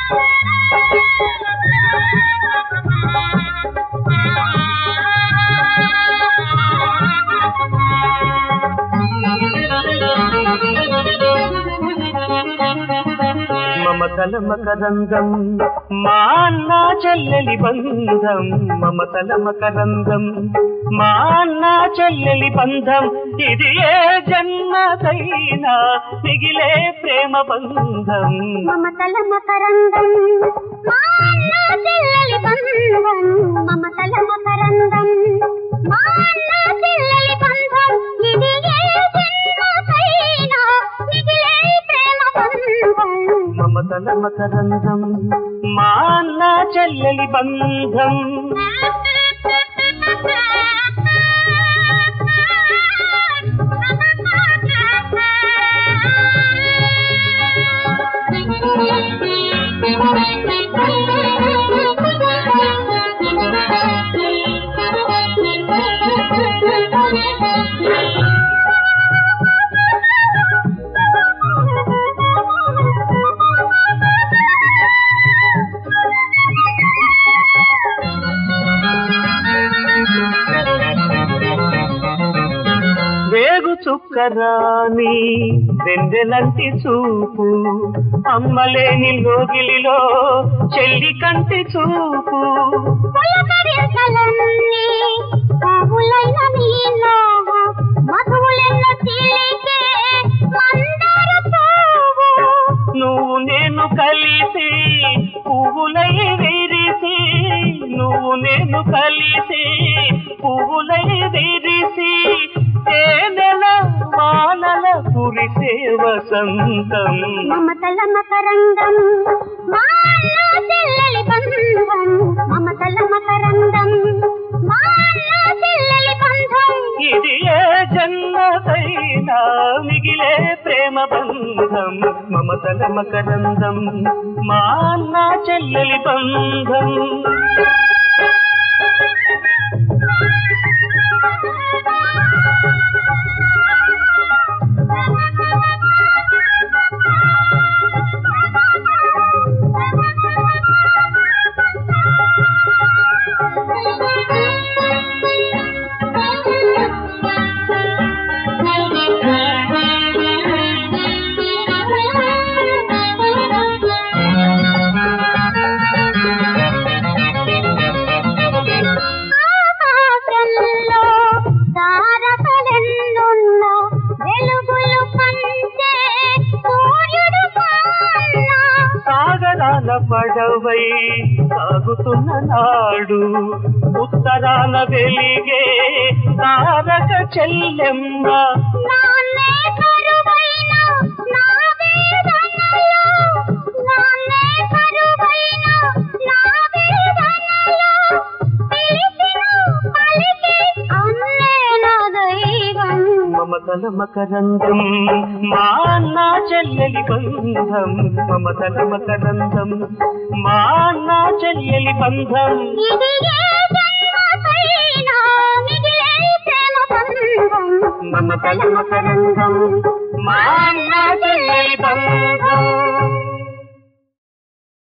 మమతల మకరందం మా అన్న చెల్లెలి బంధం మమతల మకరందం మా అన్న చెల్లెలి బంధం ఇది ఏ జన్మదైనా మిగిలే ప్రేమ బంధం మమతల మకరందం మా అన్న చెల్లెలి బంధం మమతల మకరందం మా అన్న చెల్లెలి బంధం ఇది ఏ జన్మకైనా మిగిలే ప్రేమ బంధం మమతల మకరందం మా అన్న చెల్లెలి బంధం వేగు చుక్కరాని వెందెలంటి చూపు అమ్మలేని లోగిలిలో చెల్లి కంటి చూపు పులకరింతలన్నీ పువ్వులైన నీలో మధువులెన్నో చిలికే మందార పువ్వు నువ్వు నేను కలిసి పువ్వులై విరిసి నువ్వు నేను కలిసి పువ్వులై విరిసి తేనెల వానల కురిసే వసంతం మమతల మకరందం మా అన్న చెల్లెలి బంధం మమతల మకరందం మా అన్న చెల్లెలి బంధం ఇది ఏ జన్మదైనా మిగిలే ప్రేమ బంధం మమతల మకరందం మా అన్న చెల్లెలి బంధం ఆకాశంలో తారకలెన్నున్నా వెలుగులు పంచే సూర్యుడు కాన్నా సాగరాల పడవై సాగుతున్న నాడు ఉత్తరాల వెలిగే తారక చెల్లెమ్మ నాన్నే కరువైన నా వేదనలో నాన్నే కరువైన నా వేదనలో పిలిచిన పలికి అన్నే నా దైవం మమతల మకరందం మా అన్న చెల్లెలి బంధం మమతల మకరందం మా అన్న చెల్లెలి బంధం ఇది ఏ జన్మకైనా మిగిలే ప్రేమ బంధం మమతల మకరందం మా అన్న చెల్లెలి బంధం